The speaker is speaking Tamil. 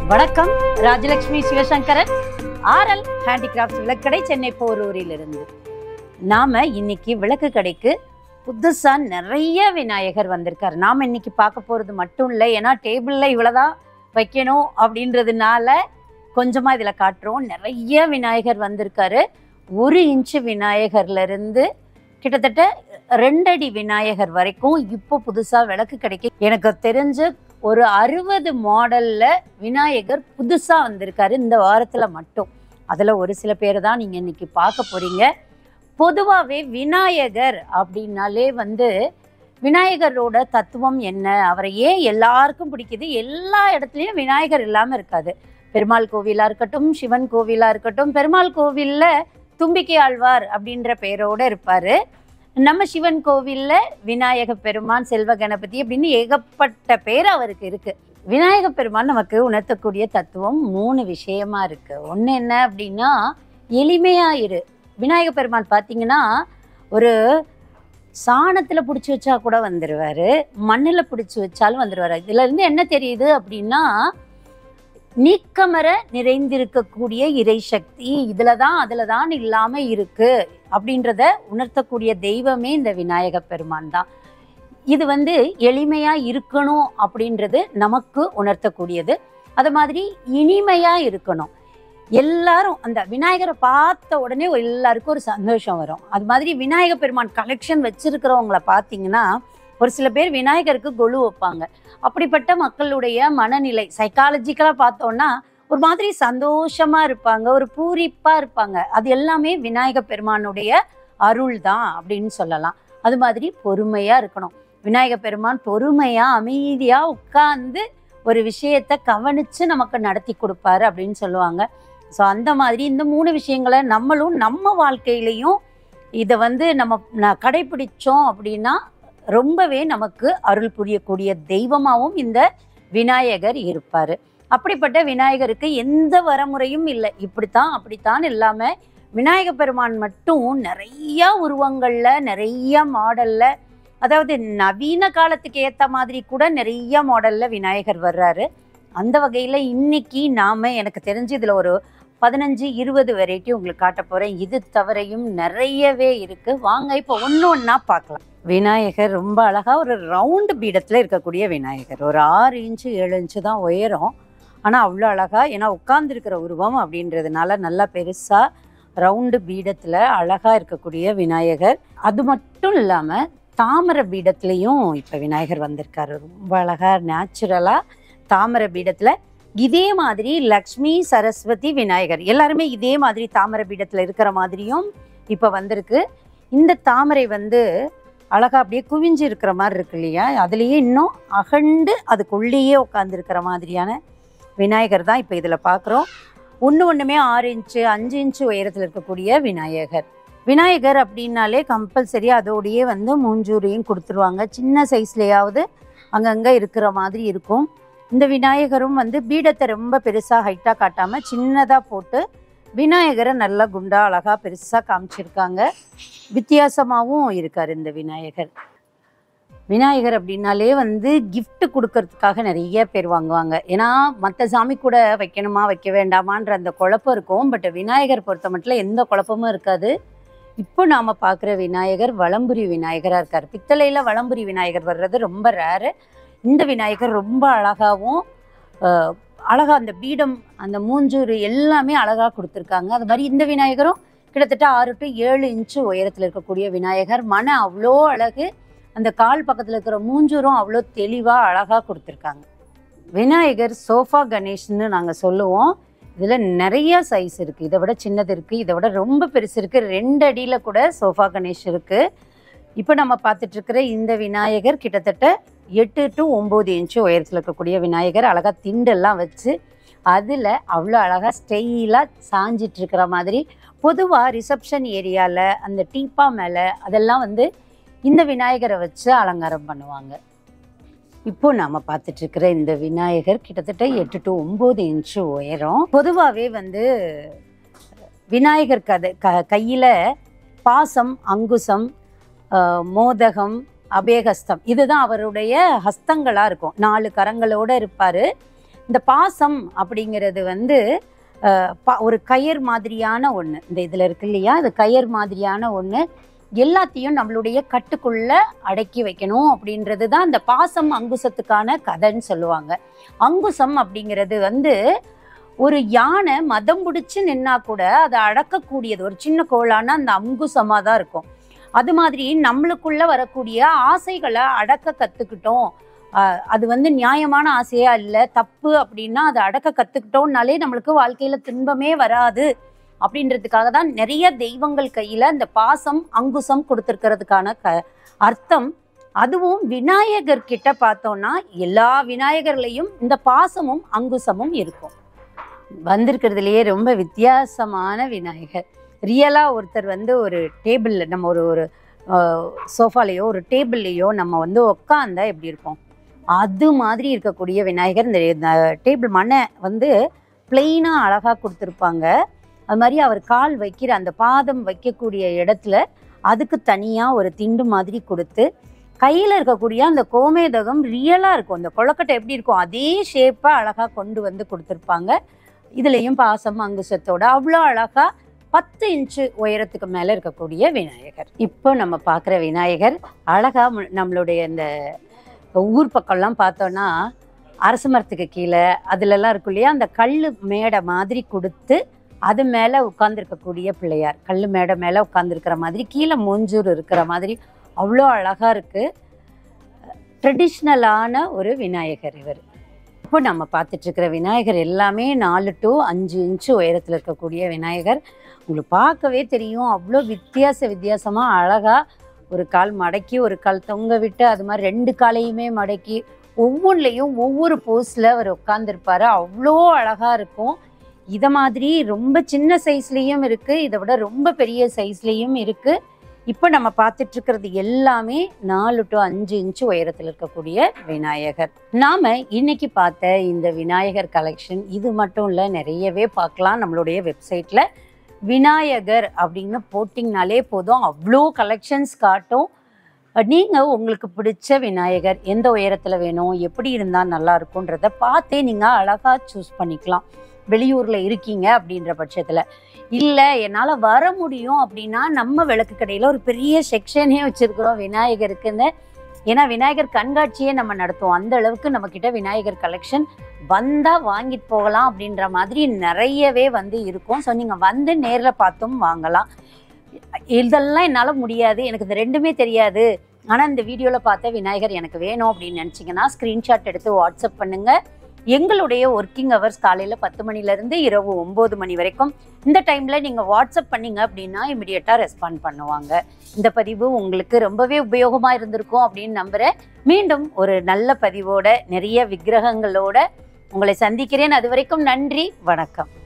வணக்கம் ராஜலட்சுமி சிவசங்கரன் ஆர்எல் ஹேண்டிகிராஃப்ட்ஸ் விளக்கடை சென்னை போரூரில் இருந்து நாம இன்னைக்கு விளக்கு கடைக்கு புதுசா நிறைய விநாயகர் வந்திருக்காரு நாம இன்னைக்கு பார்க்க போறது மட்டும் இல்லை ஏன்னா டேபிள்ல இவ்வளவுதான் வைக்கணும் அப்படின்றதுனால கொஞ்சமா இதுல காட்டுறோம் நிறைய விநாயகர் வந்திருக்காரு ஒரு இன்ச்சு விநாயகர்ல இருந்து கிட்டத்தட்ட ரெண்டடி விநாயகர் வரைக்கும் இப்போ புதுசா விளக்கு கடைக்கு எனக்கு தெரிஞ்சு ஒரு அறுபது மாடல்ல விநாயகர் புதுசா வந்திருக்காரு இந்த வாரத்துல மட்டும் அதுல ஒரு சில பேர் தான் நீங்க இன்னைக்கு பார்க்க போறீங்க பொதுவாகவே விநாயகர் அப்படின்னாலே வந்து விநாயகரோட தத்துவம் என்ன அவரை ஏன் எல்லாருக்கும் பிடிக்குது எல்லா இடத்துலையும் விநாயகர் இல்லாமல் இருக்காது பெருமாள் கோவிலா இருக்கட்டும் சிவன் கோவிலா இருக்கட்டும் பெருமாள் கோவில்ல தும்பிக்கை ஆழ்வார் அப்படின்ற பெயரோட இருப்பாரு நம்ம சிவன் கோவில்ல விநாயக பெருமான் செல்வ கணபதி அப்படின்னு ஏகப்பட்ட பேர் அவருக்கு இருக்கு விநாயக பெருமான் நமக்கு உணர்த்தக்கூடிய தத்துவம் மூணு விஷயமா இருக்கு ஒன்று என்ன அப்படின்னா எளிமையா இரு விநாயக பெருமான் பார்த்தீங்கன்னா ஒரு சாணத்தில் பிடிச்சி வச்சா கூட வந்துடுவாரு மண்ணில் பிடிச்சி வச்சாலும் வந்துடுவாரு இதுல இருந்து என்ன தெரியுது அப்படின்னா நீக்கமர நிறைந்திருக்கக்கூடிய இறை சக்தி இதுல தான் அதுல தான் இல்லாம இருக்கு அப்படின்றத உணர்த்தக்கூடிய தெய்வமே இந்த விநாயக பெருமான் தான் இது வந்து எளிமையா இருக்கணும் அப்படின்றது நமக்கு உணர்த்தக்கூடியது அது மாதிரி இனிமையா இருக்கணும் எல்லாரும் அந்த விநாயகரை பார்த்த உடனே எல்லாருக்கும் ஒரு சந்தோஷம் வரும் அது மாதிரி விநாயக பெருமான் கலெக்ஷன் வச்சிருக்கிறவங்கள பார்த்தீங்கன்னா ஒரு சில பேர் விநாயகருக்கு கொலு வைப்பாங்க அப்படிப்பட்ட மக்களுடைய மனநிலை சைக்காலஜிக்கலாக பார்த்தோம்னா ஒரு மாதிரி சந்தோஷமா இருப்பாங்க ஒரு பூரிப்பா இருப்பாங்க அது எல்லாமே விநாயக பெருமானுடைய அருள் தான் அப்படின்னு சொல்லலாம் அது மாதிரி பொறுமையா இருக்கணும் விநாயக பெருமான் பொறுமையா அமைதியா உட்கார்ந்து ஒரு விஷயத்த கவனிச்சு நமக்கு நடத்தி கொடுப்பாரு அப்படின்னு சொல்லுவாங்க ஸோ அந்த மாதிரி இந்த மூணு விஷயங்களை நம்மளும் நம்ம வாழ்க்கையிலையும் இதை வந்து நம்ம ந- கடைபிடிச்சோம் அப்படின்னா ரொம்பவே நமக்கு அருள் புரியக்கூடிய தெய்வமாகவும் இந்த விநாயகர் இருப்பார் அப்படிப்பட்ட விநாயகருக்கு எந்த வரமுறையும் இல்லை இப்படித்தான் அப்படித்தான் இல்லாமல் விநாயக பெருமான் மட்டும் நிறைய உருவங்கள்ல நிறைய மாடல்ல அதாவது நவீன காலத்துக்கு ஏற்ற மாதிரி கூட நிறைய மாடல்ல விநாயகர் வர்றாரு அந்த வகையில் இன்னைக்கு நாம எனக்கு தெரிஞ்சு இதில் ஒரு பதினஞ்சு இருபது வெரைட்டி உங்களுக்கு காட்ட போறேன் இது தவிரையும் நிறையவே இருக்கு வாங்க இப்போ ஒன்று ஒன்றா பார்க்கலாம் விநாயகர் ரொம்ப அழகா ஒரு ரவுண்டு பீடத்தில் இருக்கக்கூடிய விநாயகர் ஒரு ஆறு இன்ச்சு ஏழு இன்ச்சு தான் உயரம் ஆனால் அவ்வளோ அழகா ஏன்னா உட்கார்ந்துருக்கிற உருவம் அப்படின்றதுனால நல்லா பெருசா ரவுண்டு பீடத்தில் அழகா இருக்கக்கூடிய விநாயகர் அது மட்டும் இல்லாமல் தாமரை பீடத்துலேயும் இப்போ விநாயகர் வந்திருக்காரு ரொம்ப அழகா நேச்சுரலாக தாமரை பீடத்தில் இதே மாதிரி லக்ஷ்மி சரஸ்வதி விநாயகர் எல்லாருமே இதே மாதிரி தாமரை பீடத்தில் இருக்கிற மாதிரியும் இப்போ வந்திருக்கு இந்த தாமரை வந்து அழகா அப்படியே குவிஞ்சு இருக்கிற மாதிரி இருக்கு இல்லையா அதுலேயே இன்னும் அகண்டு அதுக்குள்ளேயே உட்காந்துருக்கிற மாதிரியான விநாயகர் தான் இப்போ இதில் பார்க்குறோம் ஒன்று ஒன்றுமே ஆறு இன்ச்சு அஞ்சு இன்ச்சு உயரத்தில் இருக்கக்கூடிய விநாயகர் விநாயகர் அப்படின்னாலே கம்பல்சரி அதோடையே வந்து மூஞ்சூரையும் கொடுத்துருவாங்க சின்ன சைஸ்லேயாவது அங்கங்கே இருக்கிற மாதிரி இருக்கும் இந்த விநாயகரும் வந்து பீடத்தை ரொம்ப பெருசாக ஹைட்டாக காட்டாமல் சின்னதாக போட்டு விநாயகரை நல்லா குண்டா அழகாக பெருசாக காமிச்சிருக்காங்க வித்தியாசமாகவும் இருக்கார் இந்த விநாயகர் விநாயகர் அப்படின்னாலே வந்து gift கொடுக்கறதுக்காக நிறைய பேர் வாங்குவாங்க ஏன்னா மற்ற சாமி கூட வைக்கணுமா வைக்க வேண்டாமான்ற அந்த குழப்பம் இருக்கும் பட் விநாயகர் பொறுத்த மட்டும் எந்த குழப்பமும் இருக்காது இப்போ நாம் பார்க்குற விநாயகர் வலம்புரி விநாயகராக இருக்கார் பித்தளையில் வலம்புரி விநாயகர் வர்றது ரொம்ப ரேரு இந்த விநாயகர் ரொம்ப அழகாகவும் அஹ், அழகா அந்த பீடம் அந்த மூஞ்சூறு எல்லாமே அழகாக கொடுத்துருக்காங்க அது மாதிரி இந்த விநாயகரும் கிட்டத்தட்ட ஆறு டு ஏழு இன்ச்சு உயரத்தில் இருக்கக்கூடிய விநாயகர் மன அவ்வளோ அழகு அந்த கால் பக்கத்தில் இருக்கிற மூஞ்சூரும் அவ்வளோ தெளிவாக அழகாக கொடுத்துருக்காங்க விநாயகர் சோஃபா கணேஷ்னு நாங்கள் சொல்லுவோம் இதில் நிறைய சைஸ் இருக்குது இதை விட சின்னது இருக்குது இதை விட ரொம்ப பெருசு இருக்குது ரெண்டு அடியில் கூட சோஃபா கணேஷ் இருக்குது இப்போ நம்ம பார்த்துட்டு இருக்கிற இந்த விநாயகர் கிட்டத்தட்ட எட்டு டு ஒம்பது இன்ச்சு உயரத்தில் இருக்கக்கூடிய விநாயகர் அழகாக திண்டெல்லாம் வச்சு அதில் அவ்வளோ அழகாக ஸ்டெயிலாக சாஞ்சிட்டு இருக்கிற மாதிரி பொதுவாக ரிசப்ஷன் ஏரியாவில் அந்த டீப்பா மேலே அதெல்லாம் வந்து இந்த விநாயகரை வச்சு அலங்காரம் பண்ணுவாங்க இப்போ நாம பார்த்துட்டு இருக்கிற இந்த விநாயகர் கிட்டத்தட்ட எட்டு டு ஒம்பது இன்ச்சு உயரம் பொதுவாகவே வந்து விநாயகர் கதை க கையில் பாசம் அங்குசம் ஆஹ், மோதகம் அபேகஸ்தம் இதுதான் அவருடைய ஹஸ்தங்களா இருக்கும் நாலு கரங்களோட இருப்பாரு இந்த பாசம் அப்படிங்கிறது வந்து அஹ், ப- ஒரு கயர் மாதிரியான ஒன்று இந்த இதில் இருக்கு இல்லையா இது கயர் மாதிரியான ஒன்று எல்லாத்தையும் நம்மளுடைய கட்டுக்குள்ள அடக்கி வைக்கணும் அப்படின்றது தான் இந்த பாசம் அங்குசத்துக்கான கதைன்னு சொல்லுவாங்க அங்குசம் அப்படிங்கிறது வந்து ஒரு யானை மதம் பிடிச்சு நின்னா கூட அதை அடக்கக்கூடியது ஒரு சின்ன கோளான அந்த அங்குசமாக தான் இருக்கும் அது மாதிரி நம்மளுக்குள்ள வரக்கூடிய ஆசைகளை அடக்க கற்றுக்கிட்டோம் அது வந்து நியாயமான ஆசையா இல்லை தப்பு அப்படின்னா அதை அடக்க கற்றுக்கிட்டோம்னாலே நம்மளுக்கு வாழ்க்கையில் துன்பமே வராது அப்படின்றதுக்காக தான் நிறைய தெய்வங்கள் கையில் இந்த பாசம் அங்குசம் கொடுத்துருக்கிறதுக்கான க அர்த்தம் அதுவும் விநாயகர் கிட்ட பார்த்தோம்னா எல்லா விநாயகர்லையும் இந்த பாசமும் அங்குசமும் இருக்கும் வந்திருக்கிறதுலையே ரொம்ப வித்தியாசமான விநாயகர் ரியலாக ஒருத்தர் வந்து ஒரு டேபிளில் நம்ம ஒரு ஒரு சோஃபாலேயோ ஒரு டேபிள்லேயோ நம்ம வந்து உட்காந்தா எப்படி இருப்போம் அது மாதிரி இருக்கக்கூடிய விநாயகர் இந்த டேபிள் மண்ணை வந்து பிளெயினாக அழகாக கொடுத்துருப்பாங்க அது மாதிரி அவர் கால் வைக்கிற அந்த பாதம் வைக்கக்கூடிய இடத்துல அதுக்கு தனியாக ஒரு திண்டு மாதிரி கொடுத்து கையில் இருக்கக்கூடிய அந்த கோமேதகம் ரியலாக இருக்கும் அந்த கொழக்கட்டை எப்படி இருக்கும் அதே ஷேப்பாக அழகாக கொண்டு வந்து கொடுத்துருப்பாங்க இதுலேயும் பாசம் அங்குசத்தோட அவ்வளோ அழகாக பத்து இன்ச்சு உயரத்துக்கு மேலே இருக்கக்கூடிய விநாயகர் இப்போ நம்ம பார்க்குற விநாயகர் அழகாக நம்மளுடைய இந்த ஊர் பக்கம்லாம் பார்த்தோன்னா அரச மரத்துக்கு கீழே அதுலலாம் இருக்கும் இல்லையா அந்த கல் மேடை மாதிரி கொடுத்து அது மேலே உட்காந்துருக்கக்கூடிய பிள்ளையார் கல் மேடை மேலே உட்காந்துருக்கிற மாதிரி கீழே மூஞ்சூர் இருக்கிற மாதிரி அவ்வளோ அழகாக இருக்குது ட்ரெடிஷ்னலான ஒரு விநாயகர் இவர் இப்போ நம்ம பார்த்துட்டு இருக்கிற விநாயகர் எல்லாமே நாலு டு அஞ்சு இன்ச்சு உயரத்தில் இருக்கக்கூடிய விநாயகர் உங்களுக்கு பார்க்கவே தெரியும் அவ்வளோ வித்தியாச வித்தியாசமாக அழகாக ஒரு கால் மடக்கி ஒரு கால் தொங்க விட்டு அது மாதிரி ரெண்டு காலையுமே மடக்கி ஒவ்வொன்றுலையும் ஒவ்வொரு போஸில் அவர் உட்காந்துருப்பாரு அவ்வளோ அழகாக இருக்கும் இதை மாதிரி ரொம்ப சின்ன சைஸ்லேயும் இருக்குது இதை விட ரொம்ப பெரிய சைஸ்லேயும் இருக்குது இப்போ நம்ம பார்த்துட்டு இருக்கிறது எல்லாமே நாலு டு அஞ்சு இன்ச்சு உயரத்தில் இருக்கக்கூடிய விநாயகர் நாம இன்னைக்கு பார்த்த இந்த விநாயகர் கலெக்ஷன் இது மட்டும் இல்லை நிறையவே பார்க்கலாம் நம்மளுடைய வெப்சைட்டில் விநாயகர் அப்படின்னு போட்டிங்கனாலே போதும் அவ்வளோ கலெக்ஷன்ஸ் காட்டும் நீங்கள் உங்களுக்கு பிடிச்ச விநாயகர் எந்த உயரத்தில் வேணும் எப்படி இருந்தால் நல்லா இருக்கும்ன்றத பார்த்தே நீங்கள் அழகாக சூஸ் பண்ணிக்கலாம் வெளியூரில் இருக்கீங்க அப்படின்ற பட்சத்தில் இல்லை என்னால் வர முடியும் அப்படின்னா நம்ம விளக்கு கடையில் ஒரு பெரிய செக்ஷனே வச்சுருக்குறோம் விநாயகருக்குன்னு ஏன்னா விநாயகர் கண்காட்சியே நம்ம நடத்துவோம் அந்த அளவுக்கு நம்மக்கிட்ட விநாயகர் கலெக்ஷன் வந்தால் வாங்கிட்டு போகலாம் அப்படின்ற மாதிரி நிறையவே வந்து இருக்கும் ஸோ நீங்கள் வந்து நேரில் பார்த்தும் வாங்கலாம் இதெல்லாம் என்னால் முடியாது எனக்கு இந்த ரெண்டுமே தெரியாது ஆனால் இந்த வீடியோவில் பார்த்த விநாயகர் எனக்கு வேணும் அப்படின்னு நினச்சிங்கன்னா ஸ்க்ரீன்ஷாட் எடுத்து வாட்ஸ்அப் பண்ணுங்கள் எங்களுடைய ஒர்க்கிங் ஹவர்ஸ் காலையில் பத்து மணிலேருந்து இரவு ஒம்பது மணி வரைக்கும் இந்த டைமில் நீங்கள் வாட்ஸ்அப் பண்ணீங்க அப்படின்னா இமிடியேட்டாக ரெஸ்பாண்ட் பண்ணுவாங்க இந்த பதிவு உங்களுக்கு ரொம்பவே உபயோகமாக இருந்திருக்கும் அப்படின்னு நம்புகிறேன் மீண்டும் ஒரு நல்ல பதிவோட நிறைய விக்கிரகங்களோட உங்களை சந்திக்கிறேன் அது வரைக்கும் நன்றி வணக்கம்